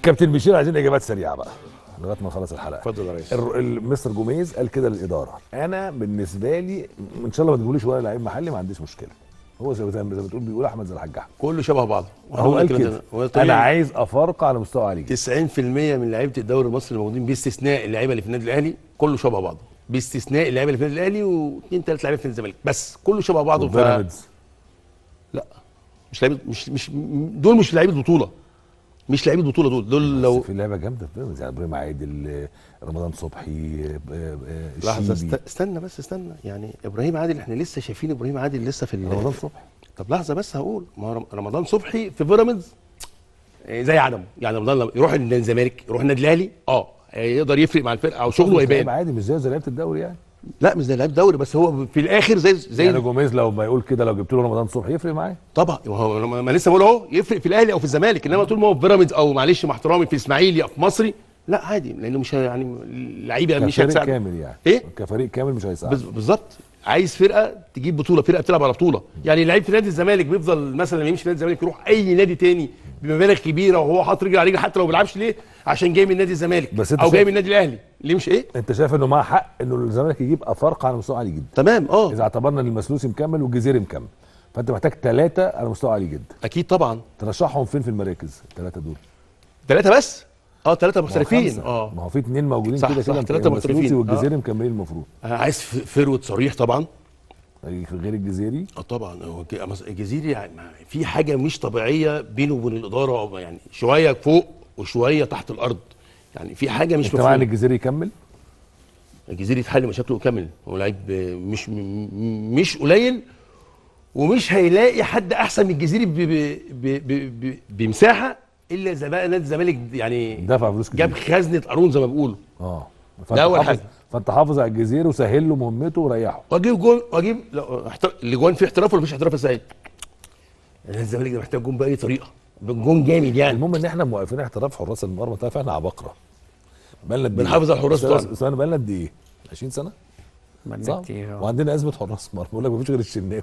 كابتن بشير عايزين اجابات سريعه بقى لغايه ما نخلص الحلقه اتفضل يا ريس الر- ال- مستر جوميز قال كده للاداره انا بالنسبه لي ان شاء الله ما تقوليش ولا لعيب محلي ما عنديش مشكله هو زي زي ما بتقول بيقول احمد زي الحاج احمد كله شبه بعض هو قال كده انا عايز افارقه على مستوى عالي جدا 90% من لعيبه الدوري المصري الموجودين باستثناء اللعيبه اللي في النادي الاهلي كله شبه بعضه باستثناء اللعيبه اللي في النادي الاهلي واثنين ثلاث لعيبه في النادي الزمالك بس كله شبه بعضه ف... وبيراميدز لا مش لعيبه مش مش دول مش لعيبه بطوله مش لعيبه بطوله دول دول لو لو في لعيبه جامده في بيراميدز يعني ابراهيم عادل رمضان صبحي آه، آه، لحظه الشيبي است... استنى بس استنى يعني ابراهيم عادل احنا لسه شايفين ابراهيم عادل لسه في ال- رمضان صبحي طب لحظه بس هقول ما هو رم- رمضان صبحي في بيراميدز إيه زي عدمه يعني رمضان لما يروح النادي الزمالك يروح النادي الاهلي اه يقدر يفرق مع الفرقه او شغله مش لعيب يبان عادي مش زي زي لعيبه الدوري يعني لا مش زي لعيب دوري بس هو في الاخر زي زي يعني جوميز لو ما يقول كده لو جبت له رمضان صبحي يفرق معاه طبعا ما هو ما ما لسه بقول اهو يفرق في الاهلي او في الزمالك انما طول ما هو في بيراميدز او معلش مع احترامي في اسماعيلي او في مصري لا عادي لانه مش هي- يعني اللعيبه مش كفريق هتساعد كامل يعني إيه؟ كفريق كامل مش هيساعد بز- بالظبط عايز فرقه تجيب بطوله فرقه بتلعب على بطوله يعني لعيب في نادي الزمالك بيفضل مثلا لما يمشي في نادي الزمالك يروح اي نادي تاني بمبالغ كبيره وهو حاطط رجل على رجل حتى لو ما بيلعبش ليه عشان جاي من نادي الزمالك بس أنت او جاي شايف- من النادي الاهلي ليه مش ايه انت شايف انه معاه حق انه الزمالك يجيب افارقه على مستوى عالي جدا تمام اه اذا اعتبرنا ان المسلوسي مكمل والجزيري مكمل فانت محتاج ثلاثه على مستوى عالي جدا اكيد طبعا ترشحهم فين في المراكز الثلاثه دول ثلاثه بس اه ثلاثه ما هو محترفين خمسة. اه ما هو في اثنين موجودين صح، كده صح، كده تلاتة المسلوسي محترفين. والجزيري مكملين المفروض آه، عايز ف- فروت صريح طبعا غير الجزيري اه طبعا هو الج- مس- الجزيري يعني ما- في حاجه مش طبيعيه بينه وبين الاداره أو يعني شويه فوق وشويه تحت الارض يعني في حاجه مش انت مع ان مفهومه الجزيري يكمل الجزيري يتحل مشاكله كامل هو لعيب آه، مش م- م- مش قليل ومش هيلاقي حد احسن من الجزيري ب- ب- ب- ب- ب- بمساحه الا اذا بقى نادي الزمالك يعني دفع فلوس كتير جاب خزنه قارون زي ما بيقولوا اه ده أول حافظ- حاجة. فانت حافظ على الجزيري وسهل له مهمته وريحه واجيب جون واجيب لا، احتر... الاجوان في احتراف ولا مفيش احتراف يا سيد؟ نادي الزمالك ده محتاج جون باي طريقه جون جامد يعني المهم ان احنا موقفين احتراف حراس المرمى طيب احنا عباقره بقالنا قد إيه؟ بنحافظ على الحراس أستاذ- بتوعنا. استنى بقالنا قد ايه 20 سنه بقالنا صح كتير آه. وعندنا ازمه حراس مرمى بقول لك مفيش غير الشناوي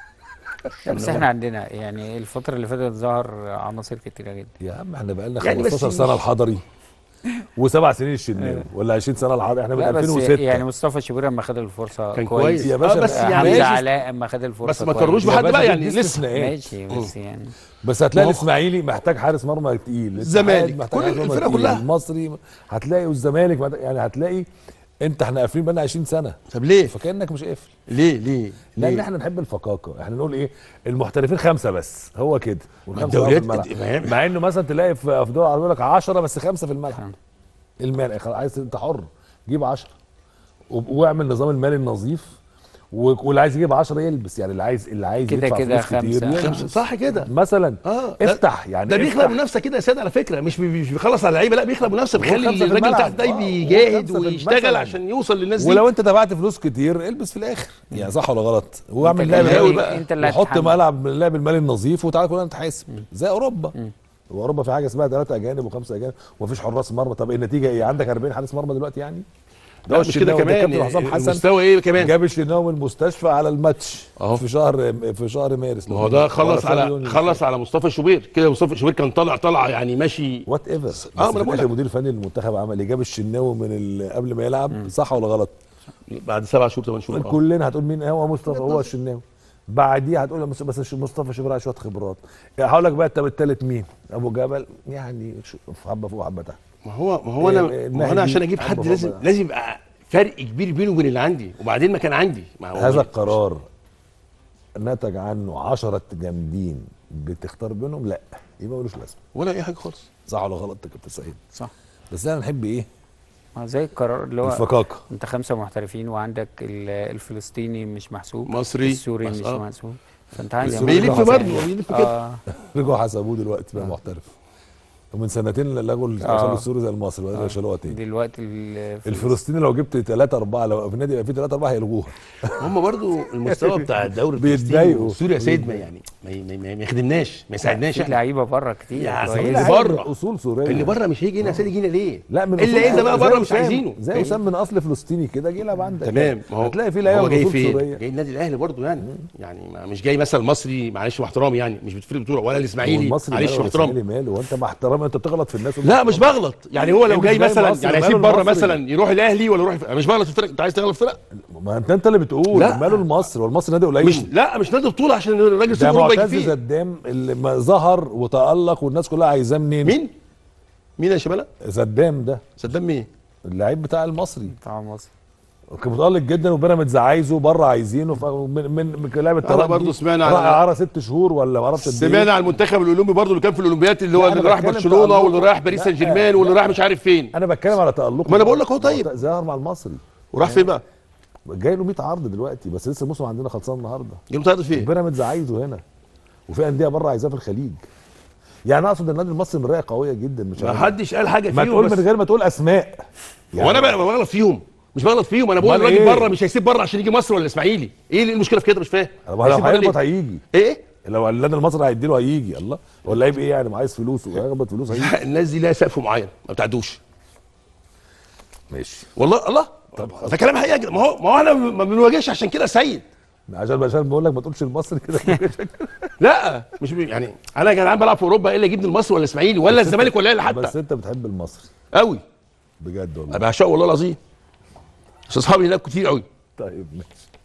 بس احنا عندنا يعني الفترة اللي فاتت ظهر عناصر كتيرة جدا يا عم احنا بقالنا يعني بس 15 سنه مش- الحضري وسبع سنين الشناوي ولا 20 سنه الحضري احنا من لا بس 2006 يعني مصطفى شوبير لما خد الفرصه كان كويس يا باشا آه بس بقى- يعني حمزه ماشي علاء اما خد الفرصه بس ما كويس. تقارنوش يا بحد باشا بقى دي يعني لسه استثناءات. ماشي بس يعني بس هتلاقي ما هو- الاسماعيلي محتاج حارس مرمى تقيل الزمالك. الاتحاد محتاج كل حارس مرمى الفرق تقيل. كلها. المصري هتلاقي والزمالك محتاج- يعني هتلاقي انت احنا قافلين بقالنا 20 سنه طب ليه؟ فكانك مش قافل ليه ليه؟ لان ليه؟ احنا نحب الفقاقه احنا نقول ايه المحترفين خمسه بس هو كده والخمسه الدوريات بقى في قد- ما الملعب هي- مع انه مثلا تلاقي في في دول العربيه يقول لك 10 بس خمسه في الملعب المال خلاص عايز انت حر جيب 10 وب- واعمل نظام المالي النظيف و- واللي عايز يجيب 10 يلبس يعني اللي عايز اللي عايز كده يدفع كده فلوس كتير خمسة. يلبس. خمسة صح كده مثلا اه افتح يعني ده بيخلق افتح. منافسه كده يا سيد على فكره مش بي- مش بيخلص على اللعيبه لا بيخلق منافسه بيخلي خمسة في الراجل الملعب. تحت ده آه، بيجاهد خمسة في- ويشتغل مثلاً. عشان يوصل للناس دي ولو انت دفعت فلوس كتير البس في الاخر يعني صح ولا غلط واعمل انت لعب اللي- المالي بقى. انت اللي وحط هتتحمل. ملعب اللعب المالي النظيف وتعالى كلنا نتحاسب زي اوروبا واوروبا في حاجه اسمها ثلاثه اجانب وخمسه اجانب ومفيش حراس مرمى طب النتيجه ايه عندك 40 حارس مرمى دلوقتي يعني لا هو مش كده الشناوي، ده كمان كابتن حسام حسن المستوى ايه كمان جاب الشناوي من المستشفى على الماتش اهو. في شهر في شهر مارس ما هو ده خلص على خلص على مصطفى شوبير كده مصطفى شوبير كان طالع طالع يعني ماشي وات ايفر اه، بس ما في انا بقول الاخر لك. المدير الفني للمنتخب عمل ايه جاب الشناوي من ال- قبل ما يلعب صح ولا غلط بعد سبع شهور ثمان شهور آه. كلنا هتقول مين هو مصطفى هو الشناوي بعديه هتقول بس بس الش- مصطفى شوبير عايز شويه خبرات يعني هقول لك بقى طب التالت مين ابو جبل يعني شو- حبه فوق حبه تحت ما هو ما هو انا إيه، ما هو انا النهدي عشان اجيب حد أبو لازم بابا. لازم يبقى فرق كبير بينه وبين اللي عندي وبعدين ما كان عندي ما هو هذا القرار نتج عنه 10 جامدين بتختار بينهم لا يبقى ملوش لازمه ولا اي حاجه خالص صح ولا غلط يا كابتن سعيد صح بس احنا نحب ايه ما زي القرار اللي هو الفكاكه انت خمسه محترفين وعندك ال- الفلسطيني مش محسوب مصري السوري بس مش آه. محسوب فانت عايز السوري بيلف حسن. برضه بيلف كده اه رجعوا حسبوه دلوقتي بقى محترف ومن سنتين لغوا ال- آه. خلوا السوري زي المصري وبعدين شالوها تاني دلوقتي ال- الفلسطيني لو جبت ثلاثة أربعة لو في النادي يبقى فيه ثلاثة أربعة هيلغوها هم برضو المستوى بتاع الدوري بيتضايقوا. الفلسطيني سوريا سيد ما يعني ما ي- ما ي- ما يخدمناش ما يساعدناش في احنا لعيبه بره كتير يا كويسة. اللي لعيب بره. من اصول سوريه اللي بره مش هيجي هنا يجي هنا ليه؟ لا من الا أصول- اذا بقى زي بره مش وسام- عايزينه زي إيه؟ وسام من اصل فلسطيني كده جه يلعب عندك تمام ما هو هتلاقي في لعيبه هو من جاي اصول فين؟ سوريه جاي النادي الاهلي برضه يعني يعني ما- مش جاي مثلا المصري معلش واحترامي يعني مش بتفرق بطوله ولا الاسماعيلي والمصري معلش ماله واحترامي والإسماعيلي ماله وانت مع احترامي انت بتغلط في الناس لا مش بغلط يعني هو لو مش جاي جاي مثلا مصر يعني وماله هيسيب بره المصري. مثلا يروح الاهلي ولا يروح أنا مش بغلط في الفرق انت عايز تغلط في فرق ما انت انت اللي بتقول لا. ماله المصري والمصري نادي قليل مش لا مش نادي بطوله عشان الراجل ده سيب اوروبا يجي معتز فيه زدام اللي ما ظهر وتالق والناس كلها عايزاه منين مين؟ مين يا شباب؟ زدام ده صدام مين؟ اللعيب بتاع المصري بتاع مصر كان متالق جدا وبيراميدز عايزه بره عايزينه ف- من من من لاعب الترجي برضه سمعنا على- راح اعاره ست شهور ولا ما اعرفش قد إيه. سمعنا على المنتخب الاولمبي برضه اللي كان في الاولمبياد اللي هو لا، أنا اللي راح بتكلم برشلونه تألقه. واللي راح باريس لا، سان جيرمان واللي لا. راح مش عارف فين انا بتكلم على تالقه ما أنا بقول لك أهو طيب. ظهر مع المصري وراح فين بقى؟ جاي له 100 عرض دلوقتي بس لسه الموسم عندنا خلصان النهارده جيم طاير فين؟ بيراميدز عايزه هنا وفي انديه بره عايزاه في الخليج يعني اقصد النادي المصري مرايه قويه جدا مش ما عارف. حدش قال حاجه ما فيهم تقول بس من غير ما تقول اسماء وانا بقى بغلط فيهم مش بغلط فيهم انا بقول أمال الراجل إيه؟ بره مش هيسيب بره عشان يجي مصر ولا الاسماعيلي ايه اللي المشكله في كده مش فاهم أنا لو هيسيب بره هيهبط ليه؟ هيجي ايه لو النادي المصري هيديله هيجي الله هو اللعيب ايه يعني ما عايز فلوس وهيهبط فلوس هيجي الناس دي لها سقف معين ما بتعدوش ماشي والله الله طب ده كلام حقيقي كده. ما هو ما هو احنا ما بنواجهش عشان كده يا سيد عشان عشان بقول لك ما تقولش المصري كده لا مش بي يعني انا يا جدعان بلعب في اوروبا ايه اللي يجيبني المصري ولا الاسماعيلي ولا الزمالك ولا الاهلي بس حتى انت بتحب المصري قوي بجد والله انا بعشقه والله العظيم بس اصحابي هناك كتير قوي طيب ماشي